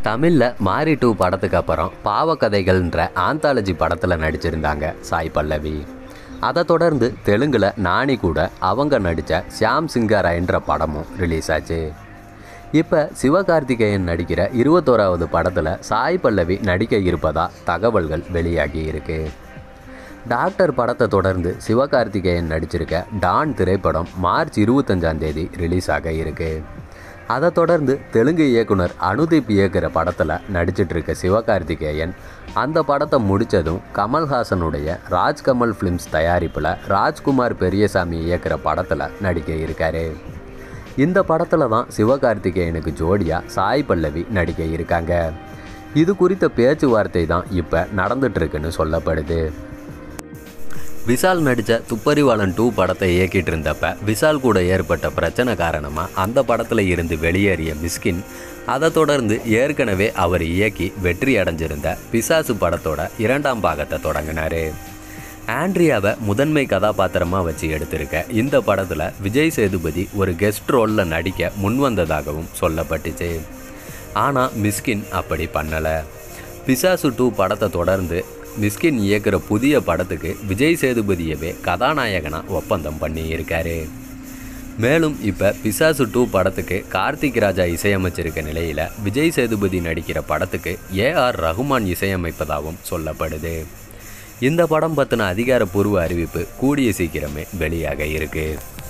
தமிழில் மாரி டூ படத்துக்கு அப்புறம் பாவக்கதைகள்ன்ற ஆந்தாலஜி படத்தில் நடிச்சிருந்தாங்க சாய் பல்லவி அதை தொடர்ந்து தெலுங்கில் நானி கூட அவங்க நடித்த ஷியாம் சிங்காராயன்ற படமும் ரிலீஸ் ஆச்சு இப்போ சிவகார்த்திகேயன் நடிக்கிற இருபத்தோராவது படத்தில் சாய் பல்லவி நடிக்க இருப்பதா தகவல்கள் வெளியாகி இருக்கு டாக்டர் படத்தை தொடர்ந்து சிவகார்த்திகேயன் நடிச்சிருக்க டான் திரைப்படம் மார்ச் இருபத்தஞ்சாம் தேதி ரிலீஸ் ஆக இருக்கு அதை தொடர்ந்து தெலுங்கு இயக்குனர் அனுதீப் இயக்குற படத்தில் நடிச்சிட்டு இருக்க சிவகார்த்திகேயன் அந்த படத்தை முடித்ததும் கமல்ஹாசனுடைய ராஜ்கமல் ஃபிலிம்ஸ் தயாரிப்பில் ராஜ்குமார் பெரியசாமி இயக்குற படத்தில் நடிக்க இருக்காரு இந்த படத்தில் தான் சிவகார்த்திகேயனுக்கு ஜோடியாக சாய் பல்லவி நடிக்க இருக்காங்க இது குறித்த பேச்சுவார்த்தை தான் இப்போ நடந்துட்டு இருக்குன்னு சொல்லப்படுது விஷால் நடித்த துப்பறிவாளன் டூ படத்தை இயக்கிட்டு இருந்தப்ப விஷால் கூட ஏற்பட்ட பிரச்சனை காரணமாக அந்த படத்தில் இருந்து வெளியேறிய மிஸ்கின் அதை தொடர்ந்து ஏற்கனவே அவர் இயக்கி வெற்றி அடைஞ்சிருந்த பிசாசு படத்தோட இரண்டாம் பாகத்தை தொடங்கினார் ஆண்ட்ரியாவை முதன்மை கதாபாத்திரமாக வச்சு எடுத்திருக்க இந்த படத்தில் விஜய் சேதுபதி ஒரு கெஸ்ட் ரோலில் நடிக்க முன்வந்ததாகவும் சொல்லப்பட்டுச்சு ஆனால் மிஸ்கின் அப்படி பண்ணலை பிசாசு டூ படத்தை தொடர்ந்து மிஸ்கின் இயக்குற புதிய படத்துக்கு விஜய் சேதுபதியவே கதாநாயகனாக ஒப்பந்தம் பண்ணியிருக்காரு மேலும் இப்போ பிசாசு டூ படத்துக்கு கார்த்திக் ராஜா இசையமைச்சிருக்க நிலையில் விஜய் சேதுபதி நடிக்கிற படத்துக்கு ஏஆர் ரகுமான் இசையமைப்பதாகவும் சொல்லப்படுது இந்த படம் பற்றின அதிகாரப்பூர்வ அறிவிப்பு கூடிய சீக்கிரமே வெளியாக இருக்குது